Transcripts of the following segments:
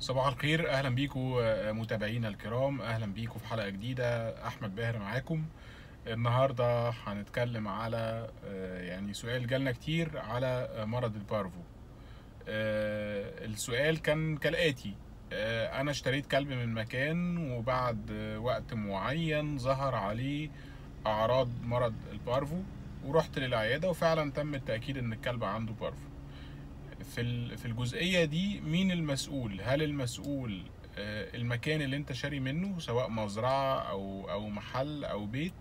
صباح الخير اهلا بيكم متابعينا الكرام اهلا بيكم في حلقه جديده احمد باهر معاكم النهارده هنتكلم على آه، يعني سؤال جالنا كتير على آه، مرض البارفو آه، السؤال كان كالاتي آه، انا اشتريت كلب من مكان وبعد آه، وقت معين ظهر عليه اعراض مرض البارفو ورحت للعياده وفعلا تم التاكيد ان الكلب عنده بارفو في ال- في الجزئيه دي مين المسؤول هل المسؤول آه، المكان اللي انت شاري منه سواء مزرعه او او محل او بيت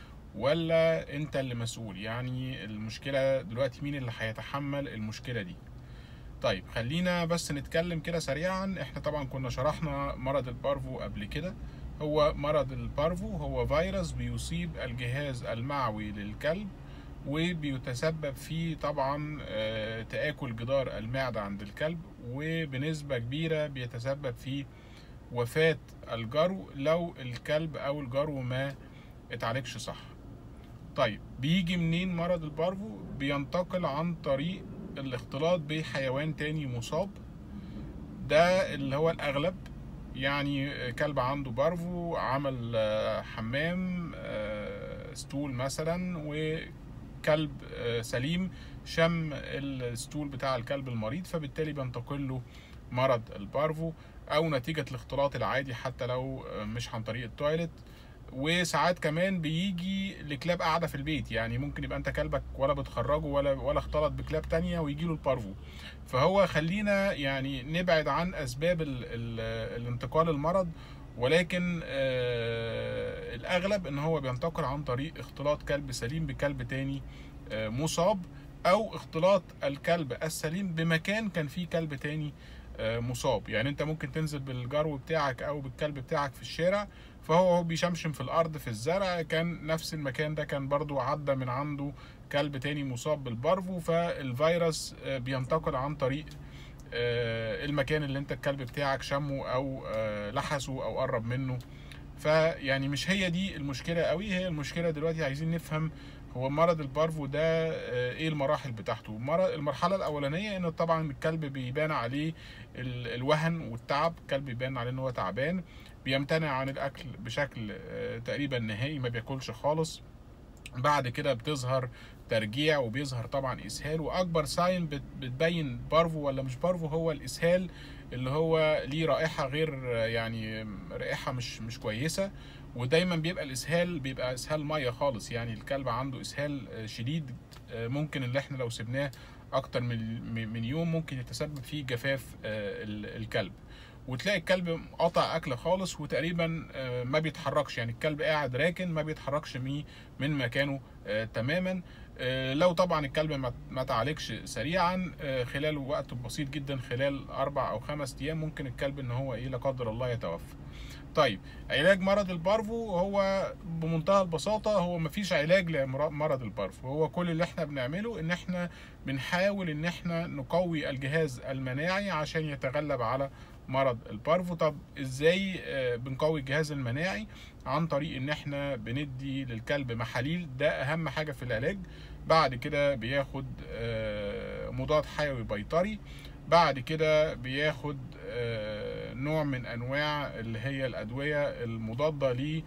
ولا انت اللي مسؤول يعني المشكله دلوقتي مين اللي هيتحمل المشكله دي طيب خلينا بس نتكلم كده سريعا احنا طبعا كنا شرحنا مرض البارفو قبل كده هو مرض البارفو هو فيروس بيصيب الجهاز المعوي للكلب وبيتسبب في طبعا آه، تآكل جدار المعدة عند الكلب وبنسبة كبيرة بيتسبب في وفاة الجرو لو الكلب أو الجرو ما اتعالجش صح طيب بيجي منين مرض البارفو بينتقل عن طريق الاختلاط بحيوان تاني مصاب ده اللي هو الأغلب يعني كلب عنده بارفو عمل آه، حمام آه، ستول مثلا وكلب آه، سليم شم الستول بتاع الكلب المريض فبالتالي بينتقل له مرض البارفو او نتيجة الاختلاط العادي حتى لو آه، مش عن طريق التويلت وساعات كمان بيجي لكلاب قاعده في البيت يعني ممكن يبقى انت كلبك ولا بتخرجه ولا ولا اختلط بكلاب تانية ويجي له البارفو فهو خلينا يعني نبعد عن اسباب ال ال الانتقال المرض ولكن آه الاغلب ان هو بينتقل عن طريق اختلاط كلب سليم بكلب تاني آه مصاب او اختلاط الكلب السليم بمكان كان فيه كلب تاني آه مصاب يعني انت ممكن تنزل بالجرو بتاعك او بالكلب بتاعك في الشارع فهو هو بيشمشم في الارض في الزرع كان نفس المكان ده كان برضو عدى من عنده كلب تاني مصاب بالبارفو فالفيروس آه، بينتقل عن طريق آه، المكان اللي انت الكلب بتاعك شمه او آه، لحسه او قرب منه فيعني مش هي دي المشكلة قوي هي المشكلة دلوقتي عايزين نفهم هو مرض البارفو ده آه، ايه المراحل بتاعته مرض المرحلة الاولانية ان طبعا الكلب بيبان عليه ال- الوهن والتعب الكلب بيبان عليه ان هو تعبان بيمتنع عن الاكل بشكل آه، تقريبا نهائي ما بياكلش خالص بعد كده بتظهر ترجيع وبيظهر طبعا اسهال واكبر ساين بت- بتبين بارفو ولا مش بارفو هو الاسهال اللي هو ليه رائحه غير آه، يعني رائحه مش مش كويسه ودايما بيبقى الاسهال بيبقى اسهال ميه خالص يعني الكلب عنده اسهال آه، شديد آه، ممكن اللي احنا لو سبناه اكتر من من يوم ممكن يتسبب في جفاف آه، ال- الكلب وتلاقي الكلب قطع اكل خالص وتقريبا آه، ما بيتحركش يعني الكلب قاعد راكن ما بيتحركش مي- من مكانه آه، تماما آه، لو طبعا الكلب ما- ما تعالجش سريعا آه، خلال وقت بسيط جدا خلال اربع او خمس ايام ممكن الكلب ان هو ايه لا قدر الله يتوفى طيب علاج مرض البارفو هو بمنتهى البساطة هو مفيش علاج لمرض البارفو هو كل اللي احنا بنعمله ان احنا بنحاول ان احنا نقوي الجهاز المناعي عشان يتغلب على مرض البارفو طب ازاي آه، بنقوي الجهاز المناعي عن طريق ان احنا بندي للكلب محاليل ده اهم حاجة في العلاج بعد كده بياخد آه، مضاد حيوي بيطري بعد كده بياخد آه، نوع من انواع اللي هي الادويه المضاده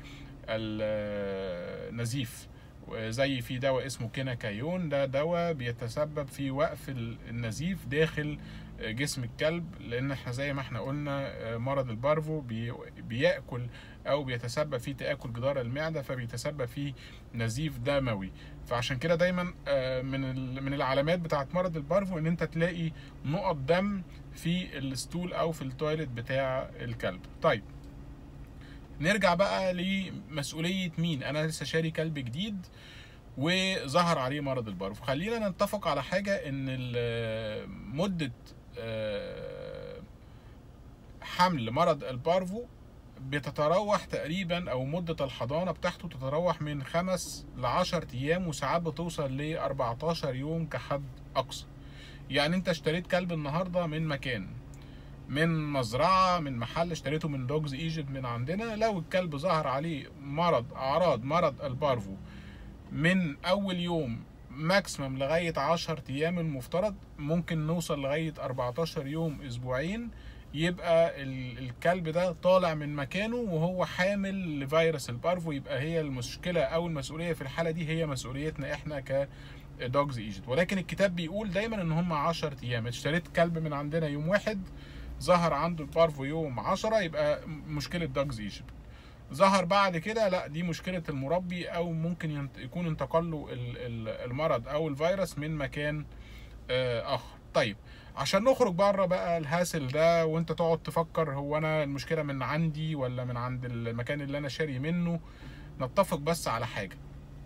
للنزيف زي في دواء اسمه كيناكايون ده دواء بيتسبب في وقف ال- النزيف داخل جسم الكلب لان احنا زي ما احنا قلنا آه، مرض البارفو بي- بياكل او بيتسبب في تاكل جدار المعده فبيتسبب في نزيف دموي فعشان كده دايما آه، من ال- من العلامات بتاعت مرض البارفو ان انت تلاقي نقط دم في الستول او في التويلت بتاع الكلب طيب نرجع بقى لمسؤولية مين انا لسه شاري كلب جديد وظهر عليه مرض البارفو خلينا نتفق على حاجة ان ال- مدة آه، حمل مرض البارفو بتتراوح تقريبا او مدة الحضانة بتاعته تتراوح من خمس لعشر ايام وساعات بتوصل ل 14 يوم كحد اقصى يعني انت اشتريت كلب النهاردة من مكان من مزرعة من محل اشتريته من دوجز ايجيبت من عندنا لو الكلب ظهر عليه مرض اعراض مرض البارفو من اول يوم ماكسيمم لغاية 10 ايام المفترض ممكن نوصل لغاية 14 يوم اسبوعين يبقى ال- الكلب ده طالع من مكانه وهو حامل لفيروس البارفو يبقى هي المشكله او المسؤوليه في الحاله دي هي مسؤوليتنا احنا ك دوجز ايجيبت ولكن الكتاب بيقول دايما ان هم 10 ايام اشتريت كلب من عندنا يوم واحد ظهر عنده البارفو يوم 10 يبقى مشكله دوجز ايجيبت ظهر بعد كده لا دي مشكله المربي او ممكن ينت- يكون انتقل له ال- ال- المرض او الفيروس من مكان آه، اخر طيب عشان نخرج بره بقى الهاسل ده وانت تقعد تفكر هو انا المشكله من عندي ولا من عند المكان اللي انا شاري منه نتفق بس على حاجه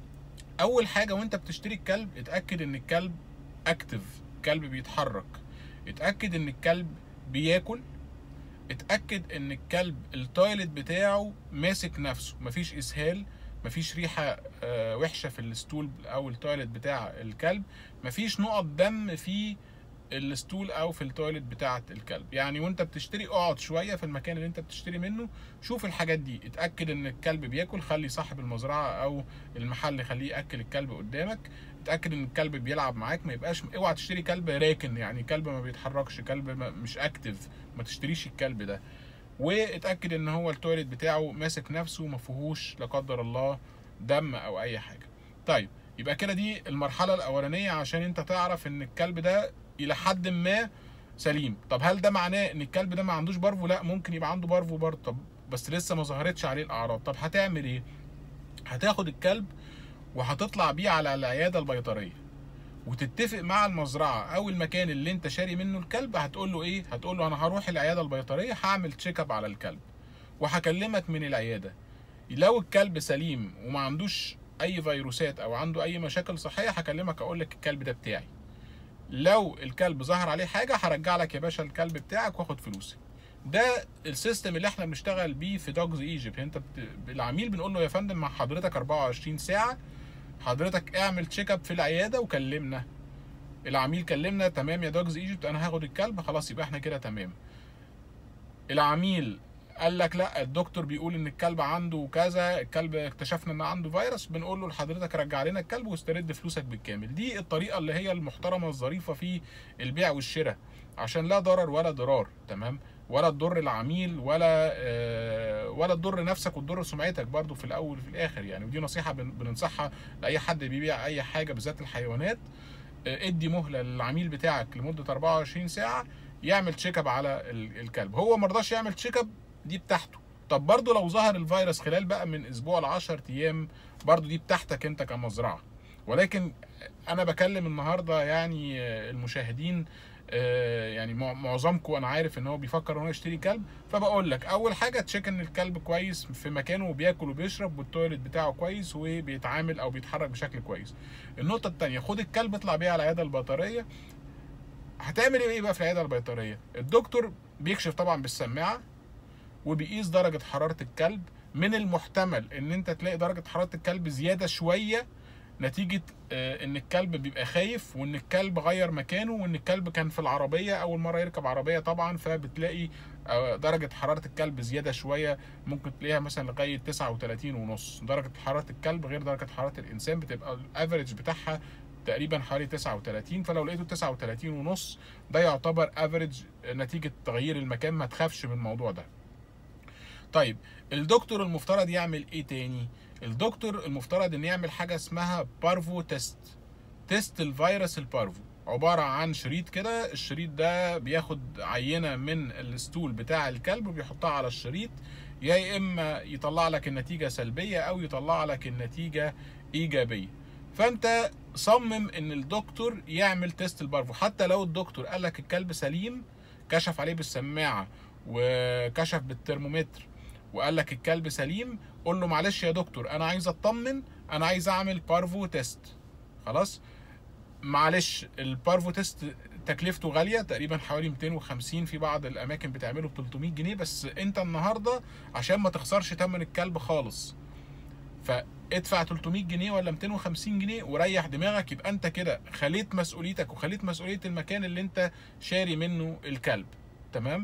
اول حاجه وانت بتشتري الكلب اتاكد ان الكلب اكتف كلب بيتحرك اتاكد ان الكلب بياكل اتاكد ان الكلب التويلت بتاعه ماسك نفسه مفيش اسهال مفيش ريحه آه، وحشه في الستول او التويلت بتاع الكلب مفيش نقط دم في الستول او في التويلت بتاعه الكلب يعني وانت بتشتري اقعد شويه في المكان اللي انت بتشتري منه شوف الحاجات دي اتاكد ان الكلب بياكل خلي صاحب المزرعه او المحل خليه ياكل الكلب قدامك اتاكد ان الكلب بيلعب معاك ما يبقاش اوعى تشتري كلب راكن يعني كلب ما بيتحركش كلب ما مش اكتف ما تشتريش الكلب ده واتاكد ان هو التويلت بتاعه ماسك نفسه ما فيهوش لا قدر الله دم او اي حاجه طيب يبقى كده دي المرحله الاولانيه عشان انت تعرف ان الكلب ده الى حد ما سليم طب هل ده معناه ان الكلب ده ما عندوش بارفو لا ممكن يبقى عنده بارفو برضه طب بس لسه ما ظهرتش عليه الاعراض طب هتعمل ايه هتاخد الكلب وهتطلع بيه على العياده البيطريه وتتفق مع المزرعه او المكان اللي انت شاري منه الكلب هتقول له ايه هتقول له انا هروح العياده البيطريه هعمل تشيك اب على الكلب وهكلمك من العياده لو الكلب سليم وما عندوش اي فيروسات او عنده اي مشاكل صحيه هكلمك اقول لك الكلب ده بتاعي لو الكلب ظهر عليه حاجه هرجع لك يا باشا الكلب بتاعك واخد فلوسي ده السيستم اللي احنا بنشتغل بيه في دوجز ايجيبت انت بت... العميل بنقول له يا فندم مع حضرتك 24 ساعه حضرتك اعمل تشيك اب في العياده وكلمنا العميل كلمنا تمام يا دوجز ايجيبت انا هاخد الكلب خلاص يبقى احنا كده تمام العميل قال لك لا الدكتور بيقول ان الكلب عنده كذا الكلب اكتشفنا ان عنده فيروس بنقول له لحضرتك رجع لنا الكلب واسترد فلوسك بالكامل دي الطريقه اللي هي المحترمه الظريفه في البيع والشراء عشان لا ضرر ولا ضرار تمام ولا تضر العميل ولا آه، ولا تضر نفسك وتضر سمعتك برضو في الاول وفي الاخر يعني ودي نصيحه بن- بننصحها لاي حد بيبيع اي حاجه بالذات الحيوانات آه، ادي مهله للعميل بتاعك لمده 24 ساعه يعمل تشيك اب على ال- الكلب هو ما رضاش يعمل تشيك اب دي بتاعته طب برضو لو ظهر الفيروس خلال بقى من اسبوع ل 10 ايام برضو دي بتاعتك انت كمزرعه ولكن انا بكلم النهارده يعني آه، المشاهدين آه، يعني مع- معظمكم انا عارف ان هو بيفكر ان هو يشتري كلب فبقول لك اول حاجه تشيك ان الكلب كويس في مكانه وبياكل وبيشرب والتويلت بتاعه كويس وبيتعامل او بيتحرك بشكل كويس النقطه الثانيه خد الكلب اطلع بيه على العياده البيطريه هتعمل ايه بقى في العياده البيطريه الدكتور بيكشف طبعا بالسماعه وبيقيس درجه حراره الكلب من المحتمل ان انت تلاقي درجه حراره الكلب زياده شويه نتيجه آه، ان الكلب بيبقى خايف وان الكلب غير مكانه وان الكلب كان في العربيه اول مره يركب عربيه طبعا فبتلاقي آه، درجه حراره الكلب زياده شويه ممكن تلاقيها مثلا لغايه 39 ونص درجه حراره الكلب غير درجه حراره الانسان بتبقى الافريج بتاعها تقريبا حوالي 39 فلو لقيته 39 ونص ده يعتبر افريج نتيجه تغيير المكان ما تخافش من الموضوع ده طيب الدكتور المفترض يعمل ايه تاني الدكتور المفترض ان يعمل حاجه اسمها بارفو تيست تيست الفيروس البارفو عباره عن شريط كده الشريط ده بياخد عينه من الستول بتاع الكلب وبيحطها على الشريط يا اما يطلع لك النتيجه سلبيه او يطلع لك النتيجه ايجابيه فانت صمم ان الدكتور يعمل تيست البارفو حتى لو الدكتور قال لك الكلب سليم كشف عليه بالسماعه وكشف بالترمومتر وقال لك الكلب سليم قول له معلش يا دكتور انا عايز اطمن انا عايز اعمل بارفو تيست خلاص معلش البارفو تيست تكلفته غاليه تقريبا حوالي 250 في بعض الاماكن بتعمله ب 300 جنيه بس انت النهارده عشان ما تخسرش ثمن الكلب خالص فادفع 300 جنيه ولا 250 جنيه وريح دماغك يبقى انت كده خليت مسؤوليتك وخليت مسؤوليه المكان اللي انت شاري منه الكلب تمام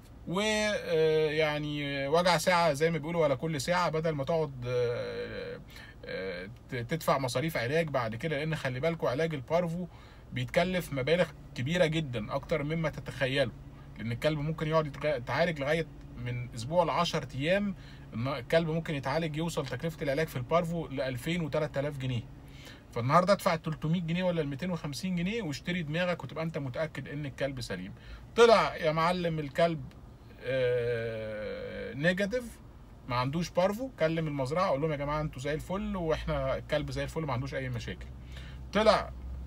ويعني وجع ساعة زي ما بيقولوا ولا كل ساعة بدل ما تقعد آه، آه، تدفع مصاريف علاج بعد كده لأن خلي بالكوا علاج البارفو بيتكلف مبالغ كبيرة جدا أكتر مما تتخيلوا لان الكلب ممكن يقعد يتغ- يتعالج لغايه من اسبوع ل 10 ايام إن الكلب ممكن يتعالج يوصل تكلفه العلاج في البارفو ل 2000 و 3000 جنيه فالنهارده ادفع ال 300 جنيه ولا ال 250 جنيه واشتري دماغك وتبقى انت متاكد ان الكلب سليم طلع يا معلم الكلب آه، نيجاتيف ما عندوش بارفو كلم المزرعه قول لهم يا جماعه انتوا زي الفل واحنا الكلب زي الفل ما عندوش اي مشاكل طلع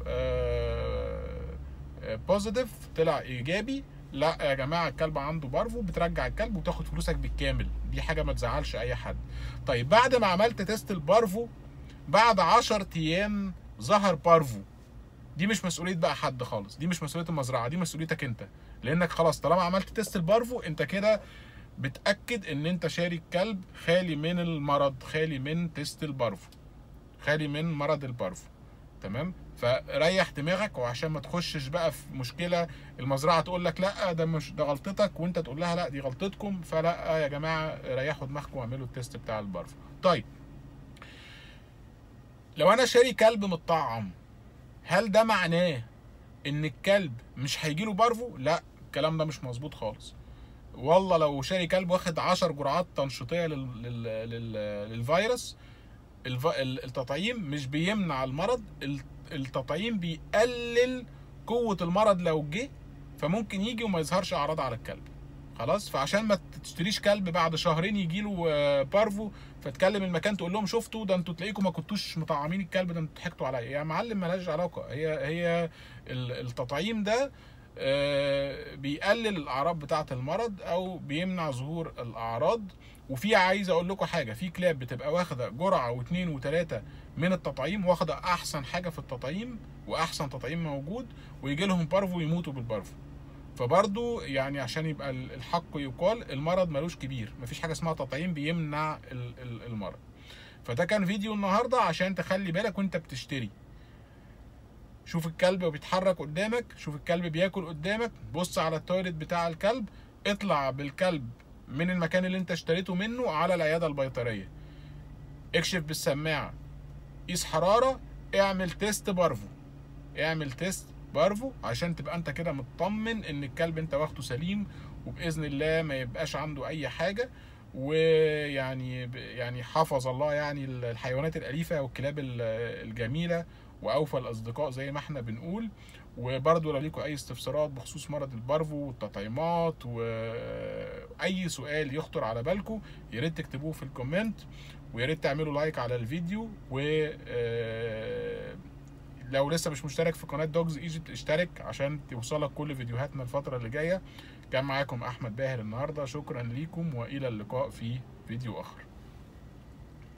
بوزيتيف طلع ايجابي لا يا جماعه الكلب عنده بارفو بترجع الكلب وتاخد فلوسك بالكامل دي حاجه ما تزعلش اي حد طيب بعد ما عملت تيست البارفو بعد 10 ايام ظهر بارفو دي مش مسؤوليه بقى حد خالص دي مش مسؤوليه المزرعه دي مسؤوليتك انت لانك خلاص طالما عملت تيست البارفو انت كده بتاكد ان انت شاري كلب خالي من المرض خالي من تيست البارفو خالي من مرض البارفو تمام فريح دماغك وعشان ما تخشش بقى في مشكله المزرعه تقول لك لا ده مش ده غلطتك وانت تقول لها لا دي غلطتكم فلا يا جماعه ريحوا دماغكم واعملوا التيست بتاع البارفو طيب لو انا شاري كلب متطعم هل ده معناه ان الكلب مش هيجيله بارفو لا الكلام ده مش مظبوط خالص والله لو شاري كلب واخد 10 جرعات تنشيطيه لل... لل... لل... للفيروس الف... ال- التطعيم مش بيمنع المرض ال- التطعيم بيقلل قوه المرض لو جه فممكن يجي وما يظهرش اعراض على الكلب خلاص فعشان ما تشتريش كلب بعد شهرين يجيله آه، بارفو فتكلم المكان تقول لهم شفتوا ده انتوا تلاقيكم ما كنتوش مطعمين الكلب ده انتوا ضحكتوا عليا يا معلم ملهاش علاقه هي هي ال- التطعيم ده آه، بيقلل الاعراض بتاعه المرض او بيمنع ظهور الاعراض وفي عايز اقول لكم حاجه في كلاب بتبقى واخده جرعه واثنين وثلاثه من التطعيم واخده احسن حاجه في التطعيم واحسن تطعيم موجود ويجي لهم بارفو يموتوا بالبارفو فبرضو يعني عشان يبقى ال- الحق يقال المرض ملوش كبير مفيش حاجه اسمها تطعيم بيمنع ال- ال- المرض فده كان فيديو النهارده عشان تخلي بالك وانت بتشتري شوف الكلب بيتحرك قدامك شوف الكلب بياكل قدامك بص على التويلت بتاع الكلب اطلع بالكلب من المكان اللي انت اشتريته منه على العياده البيطريه اكشف بالسماعه قيس حراره اعمل تيست بارفو اعمل تيست بارفو عشان تبقى انت كده مطمن ان الكلب انت واخده سليم وباذن الله ما يبقاش عنده اي حاجه ويعني يعني حفظ الله يعني الحيوانات الاليفه والكلاب ال- الجميله واوفى الاصدقاء زي ما احنا بنقول وبرضه لو ليكم اي استفسارات بخصوص مرض البارفو والتطعيمات واي سؤال يخطر على بالكم يا ريت تكتبوه في الكومنت ويا ريت تعملوا لايك على الفيديو و آه، لو لسه مش مشترك في قناه دوجز ايجيبت اشترك عشان توصلك كل فيديوهاتنا الفتره اللي جايه كان معاكم احمد باهر النهارده شكرا ليكم والى اللقاء في فيديو اخر